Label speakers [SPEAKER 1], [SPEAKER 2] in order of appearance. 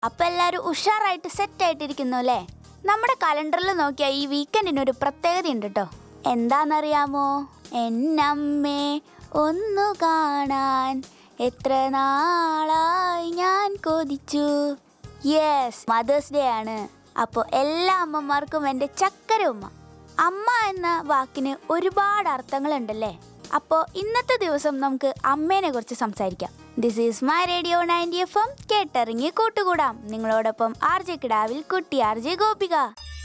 [SPEAKER 1] അപ്പൊ എല്ലാരും ഉഷാറായിട്ട് സെറ്റ് ആയിട്ടിരിക്കുന്നു അല്ലേ നമ്മുടെ കലണ്ടറിൽ നോക്കിയാൽ ഈ വീക്കെൻഡിന് ഒരു പ്രത്യേകത ഉണ്ട് കേട്ടോ എന്താണെന്നറിയാമോ എന്നമ്മേ ഒന്നു കാണാൻ എത്ര നാളായി ഞാൻ കൊതിച്ചു യെസ് മദേഴ്സ് ഡേ ആണ് അപ്പോൾ എല്ലാ അമ്മമാർക്കും എൻ്റെ ചക്കര ഉമ്മ അമ്മ എന്ന വാക്കിന് ഒരുപാട് അർത്ഥങ്ങളുണ്ടല്ലേ അപ്പോൾ ഇന്നത്തെ ദിവസം നമുക്ക് അമ്മേനെ കുറിച്ച് സംസാരിക്കാം this is my radio ninety F M കേട്ടിറങ്ങി കൂട്ടുകൂടാം നിങ്ങളോടൊപ്പം ആർ ജെ കിടാവിൽ കുട്ടി ആർ ജെ ഗോപിക